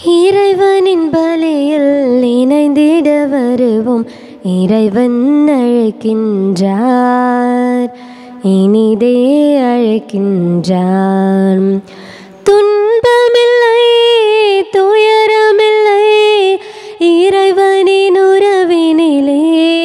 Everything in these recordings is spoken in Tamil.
இறைவனின் பலியில் இணைந்திட வருவோம் இறைவன் அழைக்கின்றார் இனிதே அழைக்கின்றார் துன்பமில்லை துயரமில்லை இறைவனின் உறவினிலே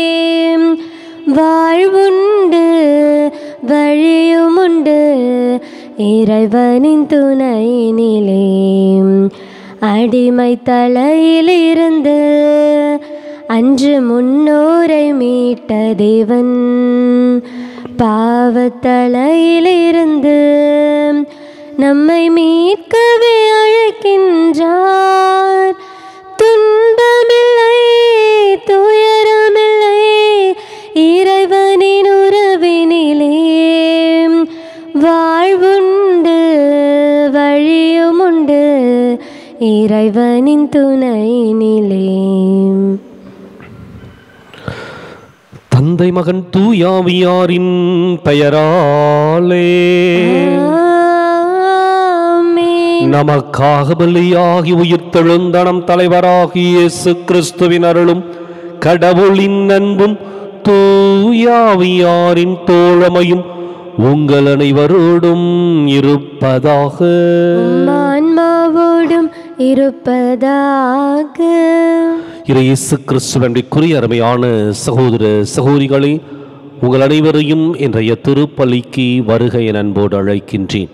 வாழ்வுண்டு வழியுமுண்டு இறைவனின் துணையினிலே அடிமை தலையிலிருந்து அன்று முன்னோரை மீட்ட தேவன் பாவத்தலையிலிருந்து நம்மை மீட்கவே அழைக்கின்றார் துன்பமில்லை துயரமில்லை இறைவனின் உறவினிலே வாழ்வுண்டு வழியுமுண்டு இறைவனின் துணையினிலே தந்தை மகன் தூயாவியாரின் பெயராலே ஆமென். நமக்காக பலியாகி உயிர்த்தெழுந்தனம் தலைவராகி இயேசு கிறிஸ்துவின் அருளும் கடவுளின் அன்பும் தூயாவியாரின் தோழமையும் உங்கள் அனைவரோடும் இருப்பதாக உம் ஆன்மாவோடும் இருப்பதாக இறை இயேசு கிறிஸ்துவனுடைய அருமையான சகோதர சகோதரிகளே உங்கள் அனைவரையும் இன்றைய திருப்பலிக்கு வருகை என அன்போடு அழைக்கின்றேன்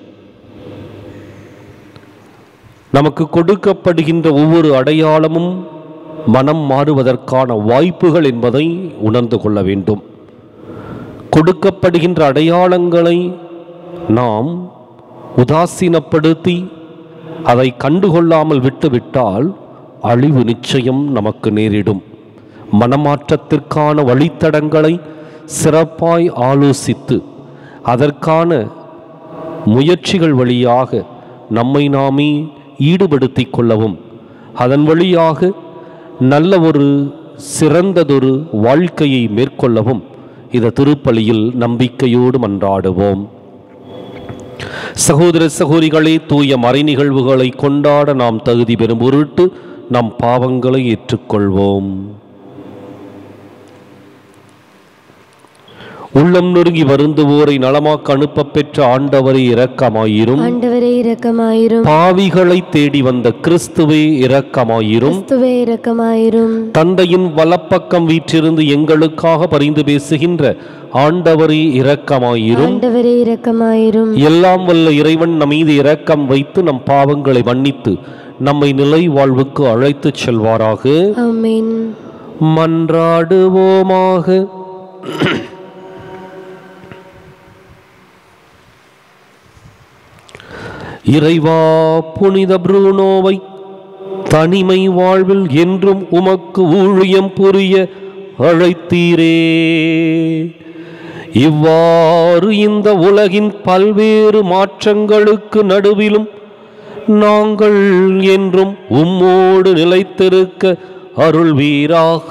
நமக்கு கொடுக்கப்படுகின்ற ஒவ்வொரு அடையாளமும் மனம் மாறுவதற்கான வாய்ப்புகள் என்பதை உணர்ந்து கொள்ள வேண்டும் கொடுக்கப்படுகின்ற அடையாளங்களை நாம் உதாசீனப்படுத்தி அதை கண்டுகொள்ளாமல் விட்டுவிட்டால் அழிவு நிச்சயம் நமக்கு நேரிடும் மனமாற்றத்திற்கான வழித்தடங்களை சிறப்பாய் ஆலோசித்து அதற்கான முயற்சிகள் வழியாக நம்மை நாமே ஈடுபடுத்திக் கொள்ளவும் அதன் வழியாக நல்ல ஒரு சிறந்ததொரு வாழ்க்கையை மேற்கொள்ளவும் இந்த திருப்பலியில் நம்பிக்கையோடு மன்றாடுவோம் சகோதர சகோதரிகளே தூய மறை நிகழ்வுகளை கொண்டாட நாம் தகுதி பெறும் பொருட்டு நம் பாவங்களை ஏற்றுக்கொள்வோம் உள்ளம் நொறுங்கி வருந்துவோரை நலமாக்க அனுப்பப் பெற்ற ஆண்டவரை இரக்கமாயிரும் ஆண்டவரே இரக்கமாயிரும் பாவிகளை தேடி வந்த கிறிஸ்துவே இரக்கமாயிரும் கிறிஸ்துவே இரக்கமாயிரும் தந்தையின் வலப்பக்கம் வீற்றிருந்து எங்களுக்காக பரிந்து பேசுகின்ற ஆண்டவரே இரக்கமாயிரும் ஆண்டவரே இரக்கமாயிரும் எல்லாம் வல்ல இறைவன் நம் மீது இரக்கம் வைத்து நம் பாவங்களை மன்னித்து நம்மை நிலை வாழ்வுக்கு அழைத்துச் செல்வாராக ஆமென் மன்றாடுவோமாக இறைவா புனித புரூனோவை தனிமை வாழ்வில் என்றும் உமக்கு ஊழியம் புரிய அழைத்தீரே இவ்வாறு இந்த உலகின் பல்வேறு மாற்றங்களுக்கு நடுவிலும் நாங்கள் என்றும் உம்மோடு நிலைத்திருக்க அருள்வீராக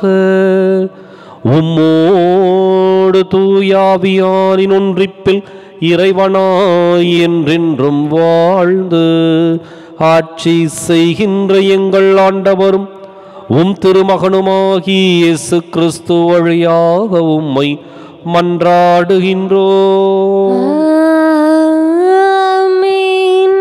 உம்மோடு தூயாவியாரின் ஒன்றிப்பில் இறைவனாய் என்றென்றும் வாழ்ந்து ஆட்சி செய்கின்ற எங்கள் ஆண்டவரும் உம் திருமகனுமாகி இயேசு கிறிஸ்து வழியாக உம்மை மன்றாடுகின்றோ ஆமென்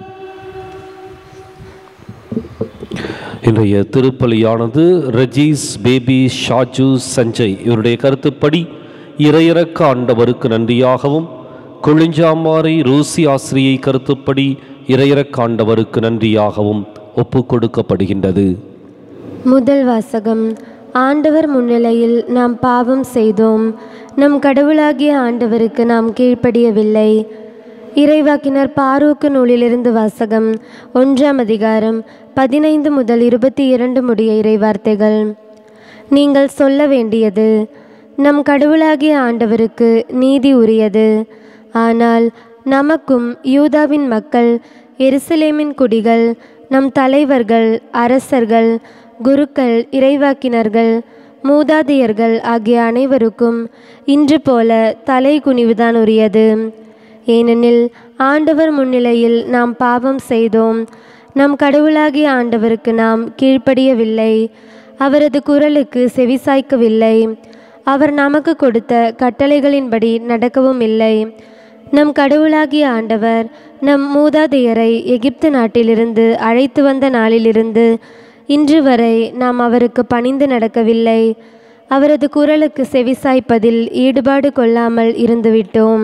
இன்றைய திருப்பலியானது ரஜீஸ் பேபி ஷாஜு சஞ்சய் இவருடைய கருத்துப்படி இறையிறக்க ஆண்டவருக்கு நன்றியாகவும் கொழிஞ்சாமாரை ரோசி ஆசிரியை கருத்துப்படி இறையிறக்க ஆண்டவருக்கு நன்றியாகவும் ஒப்பு கொடுக்கப்படுகின்றது முதல் வாசகம் ஆண்டவர் முன்னிலையில் நாம் பாவம் செய்தோம் நம் கடவுளாகிய ஆண்டவருக்கு நாம் கீழ்ப்படியவில்லை இறைவாக்கினர் பாரூக்கு நூலிலிருந்து வாசகம் ஒன்றாம் அதிகாரம் பதினைந்து முதல் இருபத்தி இரண்டு முடிய இறைவார்த்தைகள் நீங்கள் சொல்ல வேண்டியது நம் கடவுளாகிய ஆண்டவருக்கு நீதி உரியது ஆனால் நமக்கும் யூதாவின் மக்கள் எருசலேமின் குடிகள் நம் தலைவர்கள் அரசர்கள் குருக்கள் இறைவாக்கினர்கள் மூதாதையர்கள் ஆகிய அனைவருக்கும் இன்று போல தலை குனிவுதான் உரியது ஏனெனில் ஆண்டவர் முன்னிலையில் நாம் பாவம் செய்தோம் நம் கடவுளாகிய ஆண்டவருக்கு நாம் கீழ்ப்படியவில்லை அவரது குரலுக்கு செவிசாய்க்கவில்லை அவர் நமக்கு கொடுத்த கட்டளைகளின்படி நடக்கவும் இல்லை நம் கடவுளாகிய ஆண்டவர் நம் மூதாதையரை எகிப்து நாட்டிலிருந்து அழைத்து வந்த நாளிலிருந்து இன்று வரை நாம் அவருக்கு பணிந்து நடக்கவில்லை அவரது குரலுக்கு செவிசாய்ப்பதில் ஈடுபாடு கொள்ளாமல் இருந்துவிட்டோம்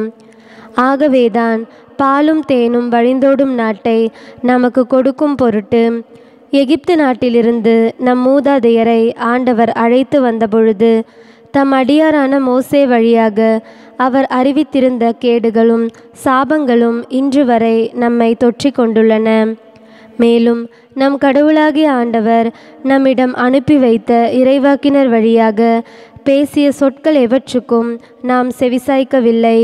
ஆகவேதான் பாலும் தேனும் வழிந்தோடும் நாட்டை நமக்கு கொடுக்கும் பொருட்டு எகிப்து நாட்டிலிருந்து நம் மூதாதையரை ஆண்டவர் அழைத்து வந்தபொழுது தம் அடியாரான மோசே வழியாக அவர் அறிவித்திருந்த கேடுகளும் சாபங்களும் இன்று வரை நம்மை தொற்றிக் கொண்டுள்ளன மேலும் நம் கடவுளாகிய ஆண்டவர் நம்மிடம் அனுப்பி வைத்த இறைவாக்கினர் வழியாக பேசிய சொற்கள் எவற்றுக்கும் நாம் செவிசாய்க்கவில்லை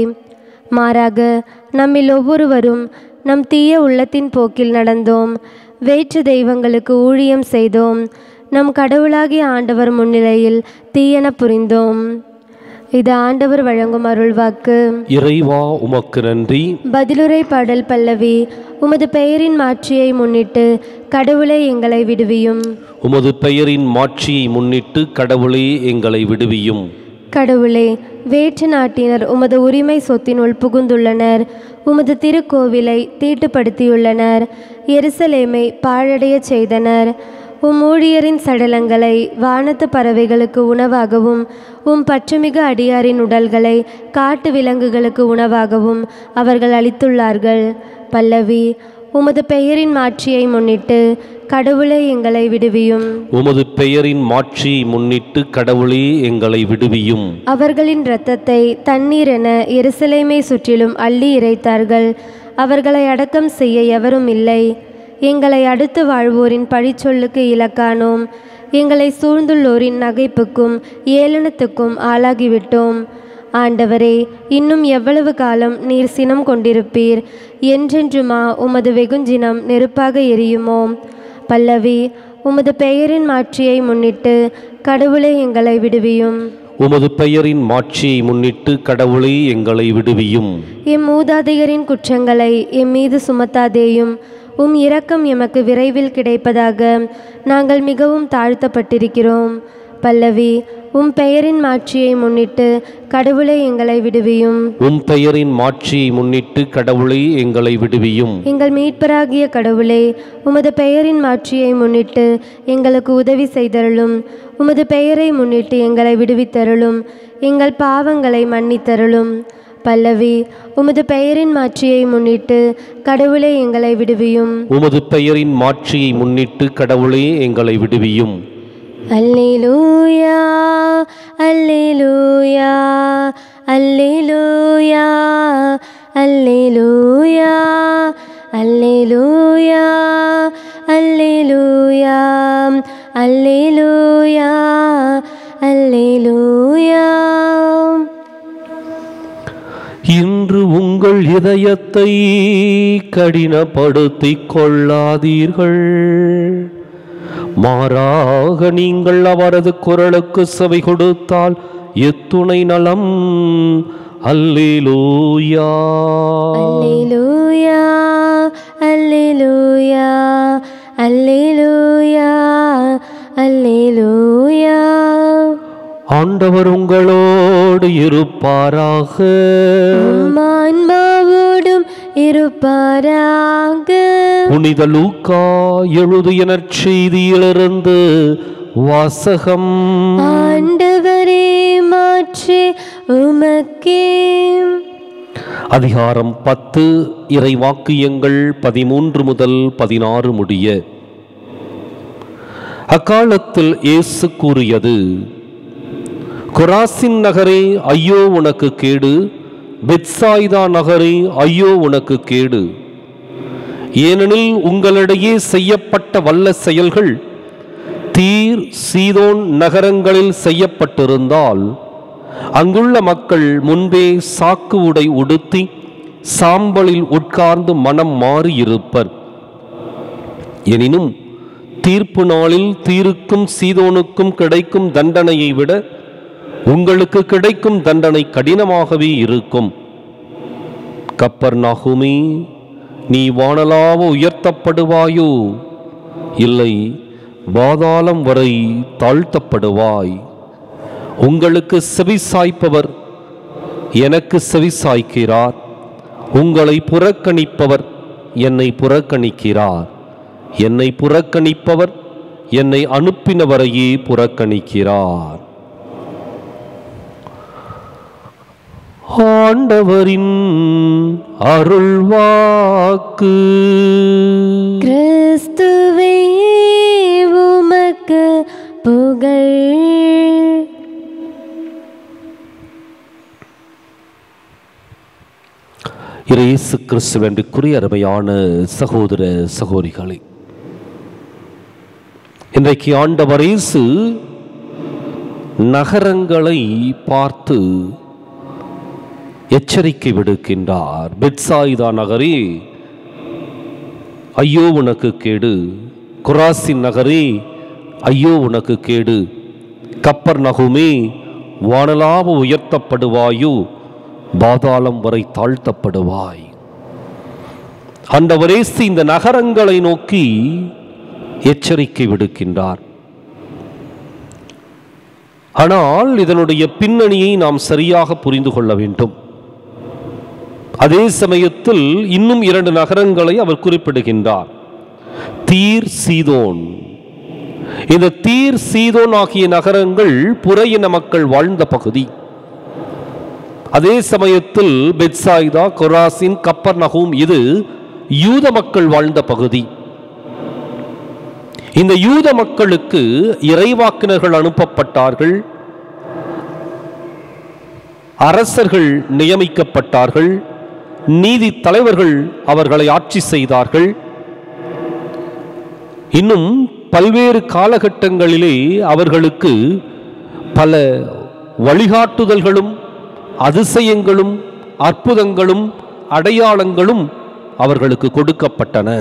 மாறாக நம்மில் ஒவ்வொருவரும் நம் தீய உள்ளத்தின் போக்கில் நடந்தோம் வேற்று தெய்வங்களுக்கு ஊழியம் செய்தோம் நம் கடவுளாகிய ஆண்டவர் முன்னிலையில் தீயன புரிந்தோம் இது ஆண்டவர் வழங்கும் அருள்வாக்கு இறைவா உமக்கு நன்றி பதிலுரை பாடல் பல்லவி உமது பெயரின் மாட்சியை முன்னிட்டு கடவுளை எங்களை விடுவியும் உமது பெயரின் மாட்சியை முன்னிட்டு கடவுளே எங்களை விடுவியும் கடவுளே வேற்று நாட்டினர் உமது உரிமை சொத்தினுள் புகுந்துள்ளனர் உமது திருக்கோவிலை தீட்டுப்படுத்தியுள்ளனர் எருசலேமை பாழடையச் செய்தனர் உம் ஊழியரின் சடலங்களை வானத்து பறவைகளுக்கு உணவாகவும் உம் பற்றுமிகு அடியாரின் உடல்களை காட்டு விலங்குகளுக்கு உணவாகவும் அவர்கள் அளித்துள்ளார்கள் பல்லவி உமது பெயரின் மாட்சியை முன்னிட்டு கடவுளே எங்களை விடுவியும் உமது பெயரின் மாட்சியை முன்னிட்டு கடவுளே எங்களை விடுவியும் அவர்களின் இரத்தத்தை தண்ணீர் என எருசலேமை சுற்றிலும் அள்ளி இறைத்தார்கள் அவர்களை அடக்கம் செய்ய எவரும் இல்லை எங்களை அடுத்து வாழ்வோரின் பழிச்சொல்லுக்கு இலக்கானோம் எங்களை சூழ்ந்துள்ளோரின் நகைப்புக்கும் ஏளனத்துக்கும் ஆளாகிவிட்டோம் ஆண்டவரே இன்னும் எவ்வளவு காலம் நீர் சினம் கொண்டிருப்பீர் என்றென்றுமா உமது வெகுஞ்சினம் நெருப்பாக எரியுமோ பல்லவி உமது பெயரின் மாட்சியை முன்னிட்டு கடவுளே எங்களை விடுவியும் உமது பெயரின் மாட்சியை முன்னிட்டு கடவுளே எங்களை விடுவியும் எம் மூதாதையரின் குற்றங்களை எம் மீது சுமத்தாதேயும் உம் இரக்கம் எமக்கு விரைவில் கிடைப்பதாக நாங்கள் மிகவும் தாழ்த்தப்பட்டிருக்கிறோம் பல்லவி உம் பெயரின் மாட்சியை முன்னிட்டு கடவுளே எங்களை விடுவியும் உம் பெயரின் மாட்சியை முன்னிட்டு கடவுளே எங்களை விடுவியும் எங்கள் மீட்பராகிய கடவுளே உமது பெயரின் மாட்சியை முன்னிட்டு எங்களுக்கு உதவி செய்தருளும் உமது பெயரை முன்னிட்டு எங்களை விடுவித்தருளும் எங்கள் பாவங்களை மன்னித்தருளும் பல்லவி உமது பெயரின் மாட்சியை முன்னிட்டு கடவுளே எங்களை விடுவியும் உமது பெயரின் மாட்சியை முன்னிட்டு கடவுளே எங்களை விடுவியும் அல்லேலூயா அல்லேலூயா அல்லேலூயா அல்லேலூயா அல்லேலூயா அல்லேலூயா அல்லேலூயா அல்லேலூயா இன்று உங்கள் இதயத்தை கடினப்படுத்திக் கொள்ளாதீர்கள் மாறாக நீங்கள் அவரது குரலுக்கு செவி கொடுத்தால் எத்துணை நலம் அல்லேலூயா அல்லேலூயா அல்லேலூயா அல்லேலூயா அல்லேலூயா ஆண்டவர் உங்களோடு இருப்பாராக ஆன்மாவோடும் இருப்பாராக புனித லூக்கா எழுதிய நற்செய்தியிலிருந்து வாசகம் ஆண்டவரே மாற்றி உமக்கே அதிகாரம் பத்து இறை வாக்கியங்கள் பதிமூன்று முதல் பதினாறு முடிய அக்காலத்தில் இயேசு கூறியது கொராசின் நகரே ஐயோ உனக்கு கேடு பெத்சாய்தா நகரே ஐயோ உனக்கு கேடு ஏனெனில் உங்களிடையே செய்யப்பட்ட வல்ல செயல்கள் தீர் சீதோன் நகரங்களில் செய்யப்பட்டிருந்தால் அங்குள்ள மக்கள் முன்பே சாக்கு உடை உடுத்தி சாம்பலில் உட்கார்ந்து மனம் மாறி இருப்பர் எனினும் தீர்ப்பு நாளில் தீருக்கும் சீதோனுக்கும் கிடைக்கும் தண்டனையை விட உங்களுக்கு கிடைக்கும் தண்டனை கடினமாகவே இருக்கும் கப்பர் நாகுமே நீ வானலாவ உயர்த்தப்படுவாயோ இல்லை பாதாளம் வரை தாழ்த்தப்படுவாய் உங்களுக்கு செவி சாய்ப்பவர் எனக்கு செவி சாய்க்கிறார் உங்களை புறக்கணிப்பவர் என்னை புறக்கணிக்கிறார் என்னை புறக்கணிப்பவர் என்னை அனுப்பினவரையே புறக்கணிக்கிறார் ஆண்டவரின் அருள்வாக்கு கிறிஸ்துவே உமக்கு புகழ் இயேசு கிறிஸ்துவென்றுக்குரிய அருமையான சகோதர சகோதரிகளே இன்றைக்கு ஆண்டவர் இயேசு நகரங்களை பார்த்து எச்சரிக்கை விடுக்கின்றார் பெட்சாயிதா நகரே ஐயோ உனக்கு கேடு குராசின் நகரே ஐயோ உனக்கு கேடு கப்பர் நகுமே வானலாவ உயர்த்தப்படுவாயோ பாதாளம் வரை தாழ்த்தப்படுவாய் ஆண்டவரேசு இந்த நகரங்களை நோக்கி எச்சரிக்கை விடுக்கின்றார் ஆனால் இதனுடைய பின்னணியை நாம் சரியாக புரிந்து கொள்ள வேண்டும் அதே சமயத்தில் இன்னும் இரண்டு நகரங்களை அவர் குறிப்பிடுகின்றார் தீர் சீதோன் இந்த தீர் சீதோன் ஆகிய நகரங்கள் புறையின மக்கள் வாழ்ந்த பகுதி அதே சமயத்தில் பெட்சாய்தா கொராசின் கப்பர் நகூம் இது யூத மக்கள் வாழ்ந்த பகுதி இந்த யூத மக்களுக்கு இறைவாக்கினர்கள் அனுப்பப்பட்டார்கள் அரசர்கள் நியமிக்கப்பட்டார்கள் நீதி தலைவர்கள் அவர்களை ஆட்சி செய்தார்கள் இன்னும் பல்வேறு காலகட்டங்களிலே அவர்களுக்கு பல வழிகாட்டுதல்களும் அதிசயங்களும் அற்புதங்களும் அடையாளங்களும் அவர்களுக்கு கொடுக்கப்பட்டன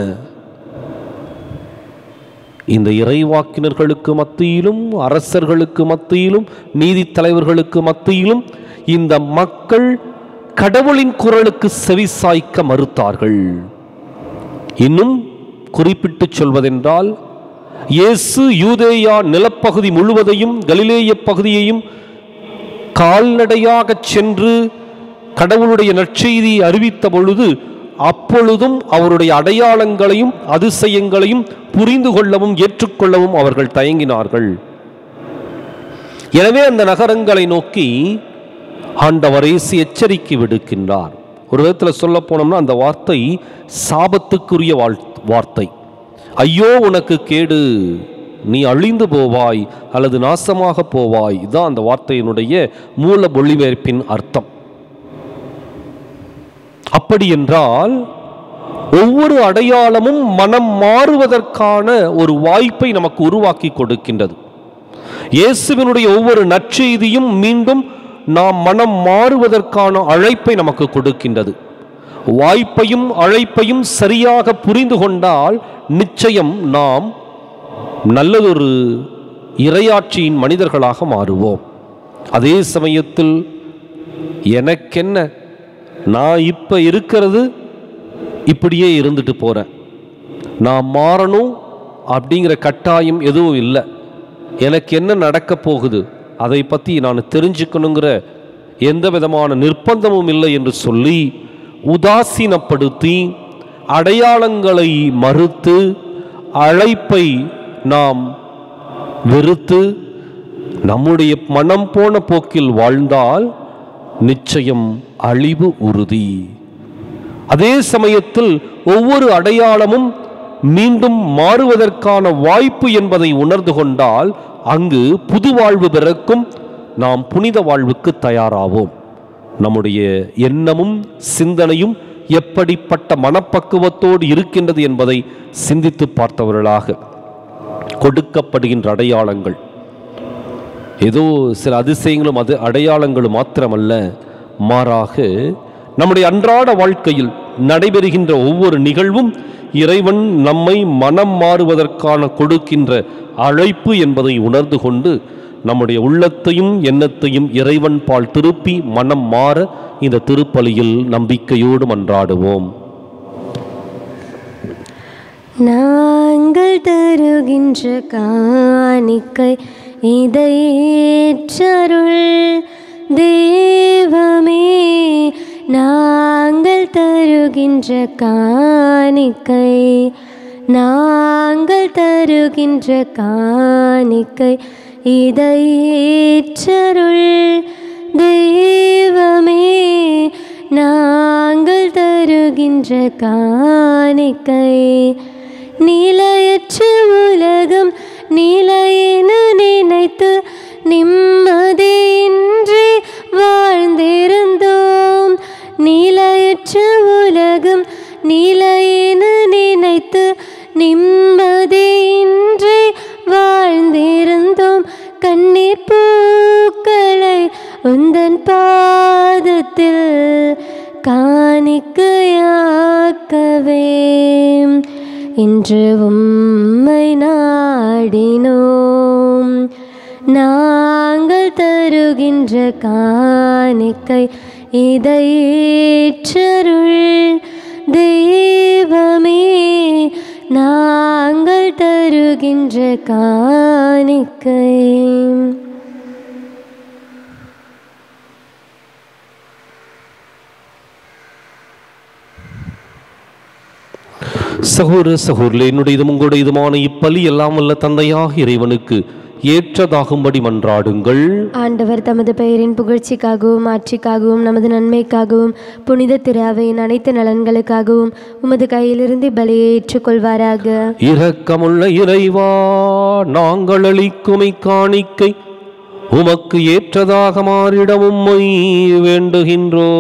இந்த இறைவாக்கினர்களுக்கு மத்தியிலும் அரசர்களுக்கு மத்தியிலும் நீதி தலைவர்களுக்கு மத்தியிலும் இந்த மக்கள் கடவுளின் குரலுக்கு செவிசாய்க்க மறுத்தார்கள் இன்னும் குறிப்பிட்டு சொல்வதென்றால் இயேசு யூதேயா நிலப்பகுதி முழுவதையும் கலிலேய பகுதியையும் கால்நடையாக சென்று கடவுளுடைய நற்செய்தியை அறிவித்த பொழுது அப்பொழுதும் அவருடைய அடையாளங்களையும் அதிசயங்களையும் புரிந்து கொள்ளவும் ஏற்றுக்கொள்ளவும் அவர்கள் தயங்கினார்கள் எனவே அந்த நகரங்களை நோக்கி ஆண்டவர் இயேசு எச்சரிக்கை விடுக்கின்றார் ஒரு விதத்தில் சொல்ல போனோம்னா அந்த வார்த்தை சாபத்துக்குரிய வாழ்- வார்த்தை ஐயோ உனக்கு கேடு நீ அழிந்து போவாய் அல்லது நாசமாக போவாய் இதுதான் அந்த வார்த்தையினுடைய மூல மொழிபெயர்ப்பின் அர்த்தம் அப்படி என்றால் ஒவ்வொரு அடையாளமும் மனம் மாறுவதற்கான ஒரு வாய்ப்பை நமக்கு உருவாக்கி கொடுக்கின்றது இயேசுவினுடைய ஒவ்வொரு நற்செய்தியும் மீண்டும் நாம் மனம் மாறுவதற்கான அழைப்பை நமக்கு கொடுக்கின்றது வாய்ப்பையும் அழைப்பையும் சரியாக புரிந்து கொண்டால் நிச்சயம் நாம் நல்லதொரு இரையாட்சியின் மனிதர்களாக மாறுவோம் அதே சமயத்தில் எனக்கென்ன நான் இப்போ இருக்கிறது இப்படியே இருந்துட்டு போகிறேன் நான் மாறணும் அப்படிங்கிற கட்டாயம் எதுவும் இல்லை எனக்கு என்ன நடக்க போகுது அதை பற்றி நான் தெரிஞ்சுக்கணுங்கிற எந்த விதமான நிர்பந்தமும் இல்லை என்று சொல்லி உதாசீனப்படுத்தி அடையாளங்களை மறுத்து அழைப்பை நாம் வெறுத்து நம்முடைய மனம் போன போக்கில் வாழ்ந்தால் நிச்சயம் அழிவு உறுதி அதே சமயத்தில் ஒவ்வொரு அடையாளமும் மீண்டும் மாறுவதற்கான வாய்ப்பு என்பதை உணர்ந்து கொண்டால் அங்கு புது வாழ்வு பிறக்கும் நாம் புனித வாழ்வுக்கு தயாராவோம் நம்முடைய எண்ணமும் சிந்தனையும் எப்படிப்பட்ட மனப்பக்குவத்தோடு இருக்கின்றது என்பதை சிந்தித்து பார்த்தவர்களாக கொடுக்கப்படுகின்ற அடையாளங்கள் ஏதோ சில அதிசயங்களும் அது அடையாளங்களும் மாத்திரமல்ல மாறாக நம்முடைய அன்றாட வாழ்க்கையில் நடைபெறுகின்ற ஒவ்வொரு நிகழ்வும் இறைவன் நம்மை மனம் மாறுவதற்கான கொடுக்கின்ற அழைப்பு என்பதை உணர்ந்து கொண்டு நம்முடைய உள்ளத்தையும் எண்ணத்தையும் இறைவன் பால் திருப்பி மனம் மாற இந்த திருப்பலியில் நம்பிக்கையோடு மன்றாடுவோம் நான் நாங்கள் தருகின்ற காணிக்கை இதை ஏற்றருள் தேவமே நாங்கள் தருகின்ற காணிக்கை நாங்கள் தருகின்ற காணிக்கை இதை ஏற்றருள் தெய்வமே நாங்கள் தருகின்ற காணிக்கை நிலையற்ற உலகம் நிலையென நினைத்து நிம்மதியின்றி வாழ்ந்திருந்தோம் நிலையற்ற உலகம் நிலையென நினைத்து நிம்மதியின்றி வாழ்ந்திருந்தோம் கண்ணீர் பூக்களை உந்தன் பாதத்தில் காணிக்கையாக்கவே இன்று உம்மை நாடினோம் நாங்கள் தருகின்ற காணிக்கை இதை ஏற்றருள் தெய்வமே நாங்கள் தருகின்ற காணிக்கை சகோதர சகோதரர்களே என்னுடையதும் உங்களுடையதுமான இப்பலி எல்லாம் வல்ல தந்தையாக இறைவனுக்கு ஏற்றதாகும்படி மன்றாடுங்கள் ஆண்டவர் தமது பெயரின் புகழ்ச்சிக்காகவும் ஆட்சிக்காகவும் நமது நன்மைக்காகவும் புனித திராவையின் அனைத்து நலன்களுக்காகவும் உமது கையிலிருந்து பலியை ஏற்றுக்கொள்வாராக இரக்கமுள்ள இறைவா நாங்கள் அளிக்கும் இக்காணிக்கை உமக்கு ஏற்றதாக மாறிட உம்மை வேண்டுகின்றோ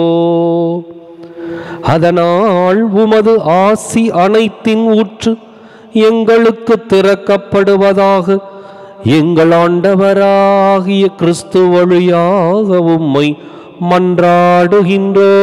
அதனால் உமது ஆசி அனைத்தின் ஊற்று எங்களுக்கு திறக்கப்படுவதாக எங்கள் ஆண்டவராகிய கிறிஸ்து வழியாக உம்மை மன்றாடுகின்றோ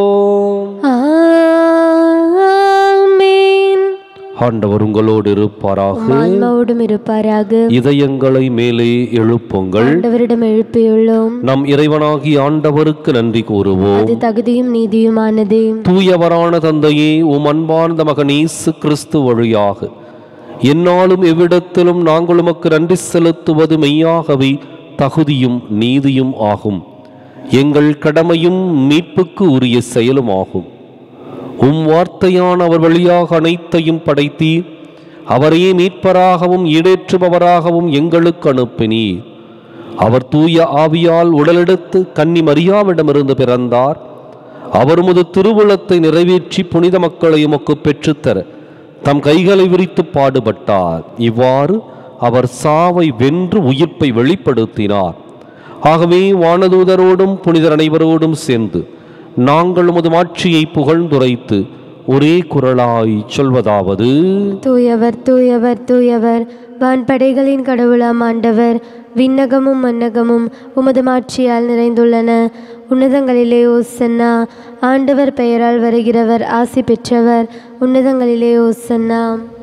ஆமென் ஆண்டவர் உங்களோடு இருப்பாராக ஆன்மாவோடும் இருப்பாராக இதயங்களை மேலே எழுப்புங்கள் ஆண்டவரிடம் எழுப்பியுள்ளோம் நம் இறைவனாகி ஆண்டவருக்கு நன்றி கூறுவோம் அது தகுதியும் நீதியுமானதே தூயவரான தந்தையே உம் அன்பார்ந்த மகன் இயேசு கிறிஸ்து வழியாக என்னாலும் எவ்விடத்திலும் நாங்கள் உமக்கு நன்றி செலுத்துவது மெய்யாகவே தகுதியும் நீதியும் ஆகும் எங்கள் கடமையும் மீட்புக்கு உரிய செயலும் ஆகும் உம் வார்த்தையான அவர் வழியாக அனைத்தையும் படைத்தீர் அவரையே மீட்பராகவும் ஈடேற்றுபவராகவும் எங்களுக்கு அனுப்பினீர் அவர் தூய ஆவியால் உடலெடுத்து கன்னி மரியாவிடமிருந்து பிறந்தார் அவர் முது திருவுளத்தை நிறைவேற்றி புனித மக்களை உமக்கு பெற்றுத்தர தம் கைகளை விரித்து பாடுபட்டார் இவ்வாறு அவர் சாவை வென்று உயிர்ப்பை வெளிப்படுத்தினார் ஆகவே வானதூதரோடும் புனிதர் அனைவரோடும் சேர்ந்து நாங்கள் உமது மாட்சியை புகழ்ந்துரைத்து ஒரே குரலாய் சொல்வதாவது தூயவர் தூயவர் தூயவர் வான்படைகளின் கடவுளாம் ஆண்டவர் விண்ணகமும் மன்னகமும் உமது மாட்சியால் நிறைந்துள்ளன உன்னதங்களிலே ஓசன்னா ஆண்டவர் பெயரால் வருகிறவர் ஆசி பெற்றவர் உன்னதங்களிலே ஓசன்னா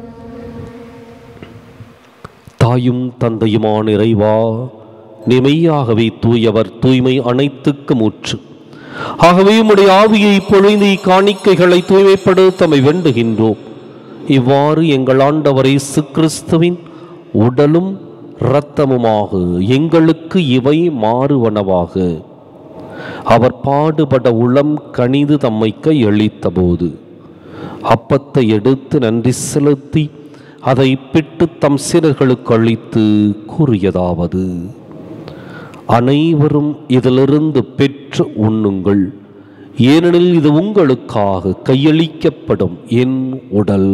தாயும் தந்தையுமான இறைவா நிமையாகவே தூயவர் தூய்மை அனைத்துக்கு மூச்சு ஆகவே உம்முடைய ஆவியை பொழிந்து இக்காணிக்கைகளை தூய்மைப்படுத்தமை வேண்டுகின்றோம் இவ்வாறு எங்கள் ஆண்டவர் இயேசு கிறிஸ்துவின் உடலும் இரத்தமுமாக எங்களுக்கு இவை மாறுவனவாக அவர் பாடுபட உளம் கனிது தம்மை கையளித்தபோது அப்பத்தை எடுத்து நன்றி செலுத்தி அதை பிட்டு தம் சீடர்களுக்கு அளித்து கூறியதாவது அனைவரும் இதிலிருந்து பெற்று உண்ணுங்கள் ஏனெனில் இது உங்களுக்காக கையளிக்கப்படும் என் உடல்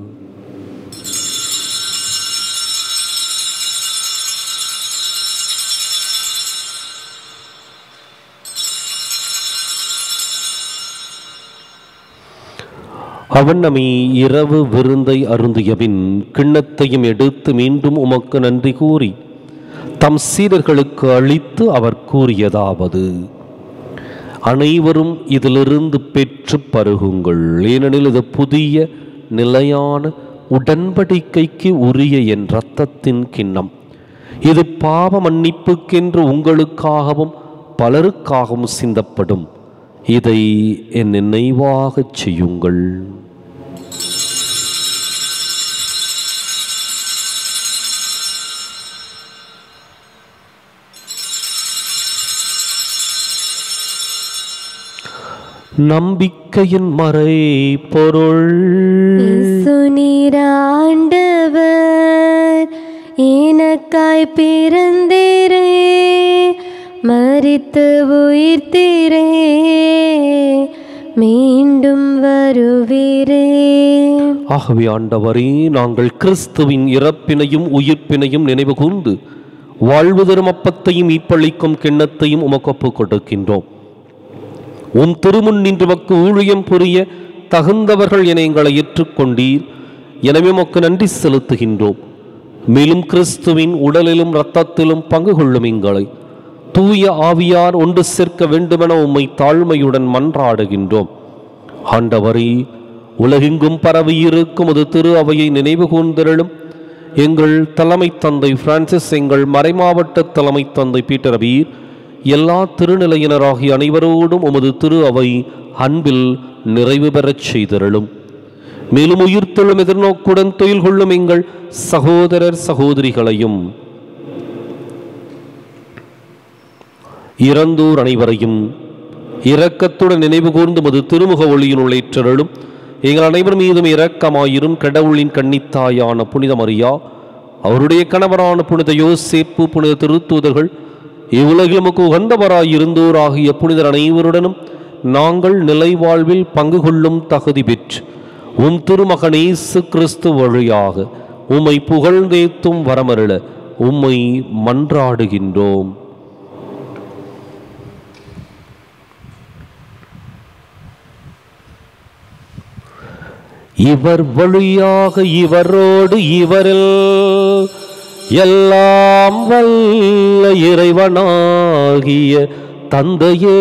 அவன் நம்மை இரவு விருந்தை அருந்தியபின் கிண்ணத்தையும் எடுத்து மீண்டும் உமக்கு நன்றி கூறி தம் சீடர்களுக்கு அளித்து அவர் கூறியதாவது அனைவரும் இதிலிருந்து பெற்று பருகுங்கள் ஏனெனில் இது புதிய நிலையான உடன்படிக்கைக்கு உரிய என் இரத்தத்தின் கிண்ணம் இது பாவ மன்னிப்புக்கென்று உங்களுக்காகவும் பலருக்காகவும் சிந்தப்படும் இதை என் நினைவாகச் செய்யுங்கள் நம்பிக்கையின் மறை பொருள் இயேசு நீராண்டவர் எனக்காய் பிறந்தீரே மரித்து உயிர்த்தீரே மீண்டும் வருவீரே ஆகவே ஆண்டவரே நாங்கள் கிறிஸ்துவின் இறப்பினையும் உயிர்ப்பினையும் நினைவு கூர்ந்து வாழ்வு தரும் அப்பத்தையும் மீட்பளிக்கும் கிண்ணத்தையும் உமக்கு ஒப்புக் கொடுக்கின்றோம் உம் திருமுன் நின்று மக்கு ஊழியம் புரிய தகுந்தவர்கள் என எங்களை ஏற்றுக்கொண்டீர் எனவே உமக்கு நன்றி செலுத்துகின்றோம் மேலும் கிறிஸ்துவின் உடலிலும் இரத்தத்திலும் பங்கு கொள்ளும் எங்களை தூய ஆவியார் ஒன்று சேர்க்க வேண்டுமென உம்மை தாழ்மையுடன் மன்றாடுகின்றோம் ஆண்டவரே உலகெங்கும் பரவி இருக்கும் அது திரு அவையை நினைவு கூர்ந்திரளும் எங்கள் தலைமை தந்தை பிரான்சிஸ் எங்கள் மறைமாவட்ட தலைமை தந்தை பீட்டர் அபீர் எல்லா திருநிலையினராகிய அனைவரோடும் உமது திரு அவை அன்பில் நிறைவு பெறச் செய்திரளும் மேலும் உயிர்த்தெழும் எதிர்நோக்குடன் தொழில் கொள்ளும் எங்கள் சகோதரர் சகோதரிகளையும் இறந்தோர் அனைவரையும் இரக்கத்துடன் நினைவு கூர்ந்து மது திருமுக ஒளியினுள் ஏற்றருளும் எங்கள் அனைவர் மீதும் இரக்கமாயிரும் கடவுளின் கன்னித்தாயான புனித மரியா அவருடைய கணவரான புனித யோசேப்பு புனித திருத்தூதர்கள் இவ்வுலகில் நமக்கு உகந்தவராயிருந்தோர் ஆகிய புனிதர் அனைவருடனும் நாங்கள் நிலை வாழ்வில் பங்கு கொள்ளும் தகுதி பெற்று உம் திருமகன் இயேசு கிறிஸ்து வழியாக உம்மை புகழ்ந்தேத்தும் வரமருள உம்மை மன்றாடுகின்றோம் இவர் வழியாக இவரோடு இவரில் எல்லாம் வல்ல இறைவனாகிய தந்தையே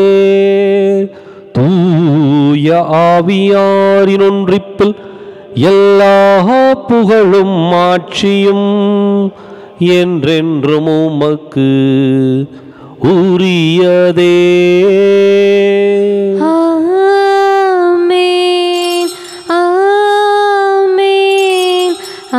தூய ஆவியாரின் ஒன்றிப்பில் எல்லா புகழும் ஆட்சியும் என்றென்றும் உமக்கு உரியதே ஆமென் ஆமென்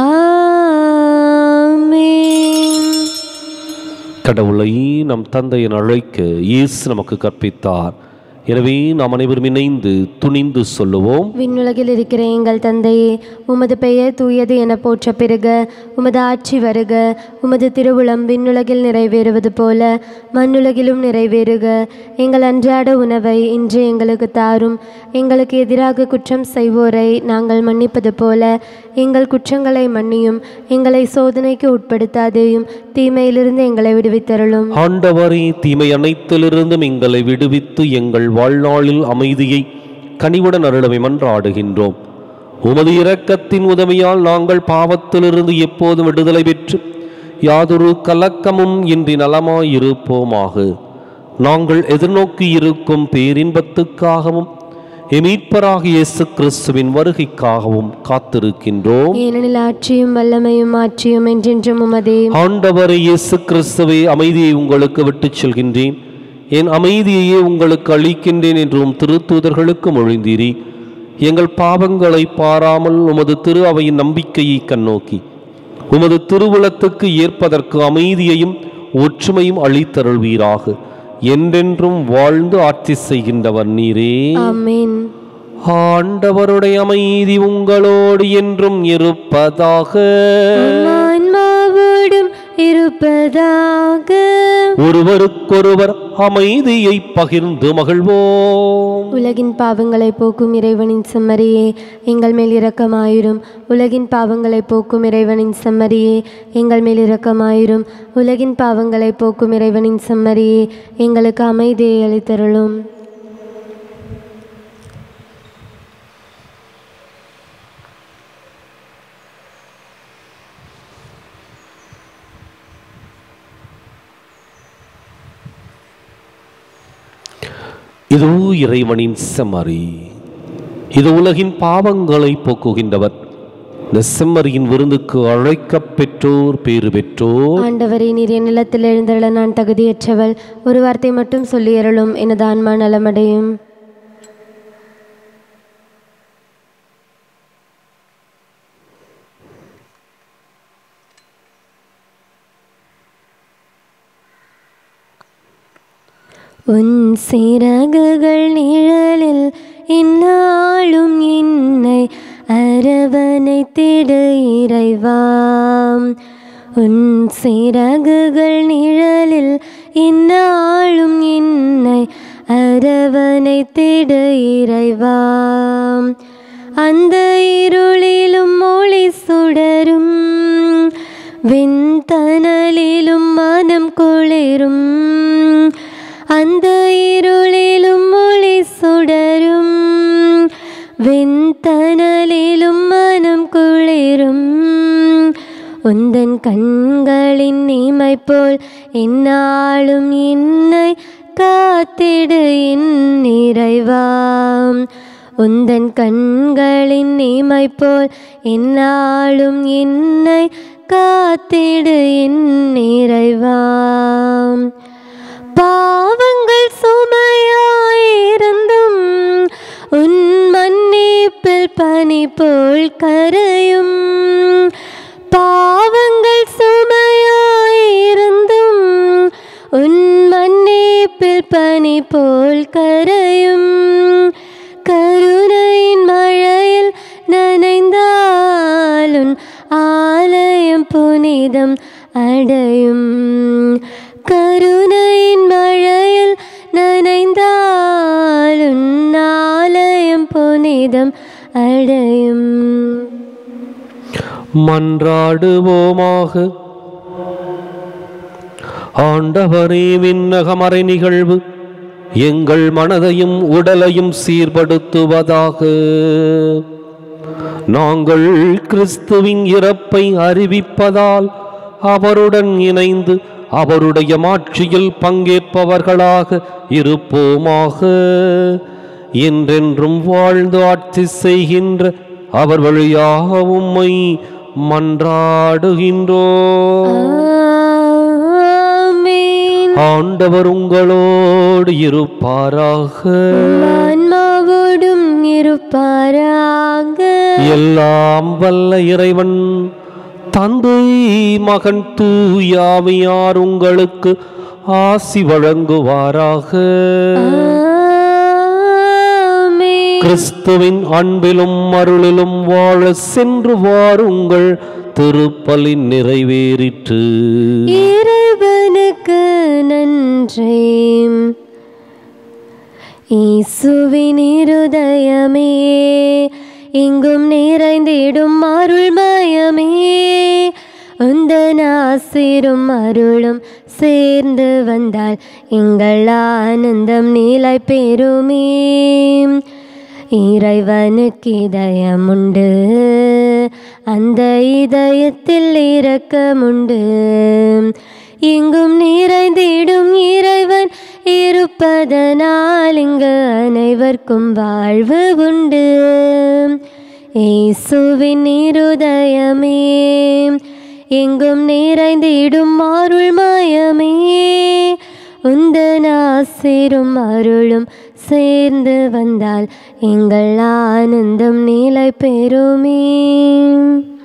ஆமென் கடவுளை நம் தந்தையின் அழைக்க இயேசு நமக்கு கற்பித்தார் எனவே நாம் அனைவரும் இணைந்து துணிந்து சொல்லுவோம் விண்ணுலகில் இருக்கிற எங்கள் தந்தையே உமது பெயர் தூயது என போற்ற பெருக உமது ஆட்சி வருக உமது திருவுளம் விண்ணுலகில் நிறைவேறுவது போல மண்ணுலகிலும் நிறைவேறுக எங்கள் அன்றாட உணவை இன்று எங்களுக்கு தாரும் எங்களுக்கு எதிராக குற்றம் செய்வோரை நாங்கள் மன்னிப்பது போல எங்கள் குற்றங்களை மன்னியும் எங்களை சோதனைக்கு உட்படுத்தாதேயும் தீமையிலிருந்து எங்களை விடுவித்தருளும் ஆண்டவரே தீமை அனைத்திலிருந்தும் எங்களை விடுவித்து எங்கள் வாழ்நாளில் அமைதியை கனிவுடன் அருளவை மன்றாடுகின்றோம் உமது இரக்கத்தின் உதவியால் நாங்கள் பாவத்திலிருந்து எப்போதும் விடுதலை பெற்று யாதொரு கலக்கமும் இன்றி நலமாயிருப்போமாக நாங்கள் எதிர்நோக்கி இருக்கும் பேரின்பத்துக்காகவும் எமீட்பராக இயேசு கிறிஸ்துவின் வருகைக்காகவும் காத்திருக்கின்றோம் ஏனெனில் ஆட்சியும் வல்லமையும் ஆட்சியும் என்றென்றும் உமதே ஆண்டவரை இயேசு கிறிஸ்துவே அமைதியை உங்களுக்கு விட்டுச் செல்கின்றேன் என் அமைதியையே உங்களுக்கு அளிக்கின்றேன் என்றும் திருத்தூதர்களுக்கு மொழிந்தீரி எங்கள் பாவங்களை பாராமல் உமது திரு அவையின் நம்பிக்கையை கண்ணோக்கி உமது திருவுளத்துக்கு ஏற்பதற்கு அமைதியையும் ஒற்றுமையும் அளித்தருள்வீராக என்றென்றும் வாழ்ந்து ஆட்சி செய்கின்றவர் நீரே ஆமென் ஆண்டவருடைய அமைதி உங்களோடு என்றும் இருப்பதாக ஆன்மாவோடும் இருப்பதாக ஒருவருக்கொருவர் அமைதியை பகிர்ந்து மகிழ்வோம் உலகின் பாவங்களை போக்கும் இறைவனின் செம்மறியே எங்கள் மேல் இரக்கமாயிரும் உலகின் பாவங்களை போக்கும் இறைவனின் செம்மறியே எங்கள் மேல் இரக்கமாயிரும் உலகின் பாவங்களை போக்கும் இறைவனின் செம்மறியே எங்களுக்கு அமைதியை அளித்தருளும் இதோ இறைவனின் செம்மறி இது உலகின் பாவங்களை போக்குகின்றவர் இந்த செம்மறியின் விருந்துக்கு அழைக்கப் பெற்றோர் பேறு பெற்றோர் ஆண்டவரே நீர் என் நிலத்தில் எழுந்தருள நான் தகுதியற்றவள் ஒரு வார்த்தை மட்டும் சொல்லி அருளும் எனது ஆன்மா நலமடையும் உன் சிறகுகள் நிழலில் இந்நாளும் என்னை அரவணைத்திடு இறைவாம் உன் சிறகுகள் நிழலில் இந்நாளும் என்னை அரவணைத்திடு இறைவாம் அந்த இருளிலும் ஒளி சுடரும் விண்தனலிலும் மனம் குளிரும் அந்த இருளிலும் ஒளி சுடரும் விண்தனலிலும் மனம் குளிரும் உந்தன் கண்களின் இமை போல் என்னாலும் என்னை காத்திடு என் நிறைவாம் உந்தன் கண்களின் இமை போல் என்னாலும் என்னை காத்திடு என் நிறைவாம் பாவங்கள் சுமையாயிருந்தும் உன் மன்னிப்பில் பனி போல் கரையும் பாவங்கள் சுமையாயிருந்தும் உன் மன்னிப்பில் பனி போல் கரையும் கருணையின் மழையில் நனைந்தாலுன் ஆலயம் புனிதம் அடையும் கருணையின் மழையில் நனைந்தாலுன் ஆலயம் புனிதம் அடையும் மன்றாடுவோமாக ஆண்டவரே விண்ணகமறை நிகழ்வு எங்கள் மனதையும் உடலையும் சீர்படுத்துவதாக நாங்கள் கிறிஸ்துவின் இறப்பை அறிவிப்பதால் அவருடன் இணைந்து அவருடைய மாட்சியில் பங்கேற்பவர்களாக இருப்போமாக என்றென்றும் வாழ்ந்து ஆட்சி செய்கின்ற அவர் வழியாக உம்மை மன்றாடுகின்றோம் ஆமென். ஆண்டவர் உங்களோடு இருப்பாராக ஆன்மாவோடும் இருப்பாராக எல்லாம் வல்ல இறைவன் தந்தை மகன் தூயாமையார் உங்களுக்கு ஆசி வழங்குவாராக ஆமென். கிறிஸ்துவின் அன்பிலும் அருளிலும் வாழ சென்று வாருங்கள் திருப்பலின் நிறைவேறிற்று இறைவனுக்கு நன்றி இயேசுவின் இருதயமே எங்கும் நிறைந்திடும் அருள்மயமே உந்தன் ஆசிரும் அருளும் சேர்ந்து வந்தால் எங்கள் ஆனந்தம் நிலை பெறுமே இறைவனுக்கு இதயம் உண்டு அந்த இதயத்தில் இரக்கமுண்டு எங்கும் நிறைந்திடும் இறைவன் இருப்பதனால் இங்கு அனைவருக்கும் வாழ்வு உண்டு இயேசுவின் இருதயமே எங்கும் நிறைந்திடும் அருள்மயமே உந்தன் ஆசிரும் அருளும் சேர்ந்து வந்தால் எங்கள் ஆனந்தம் நிலை பெறுமே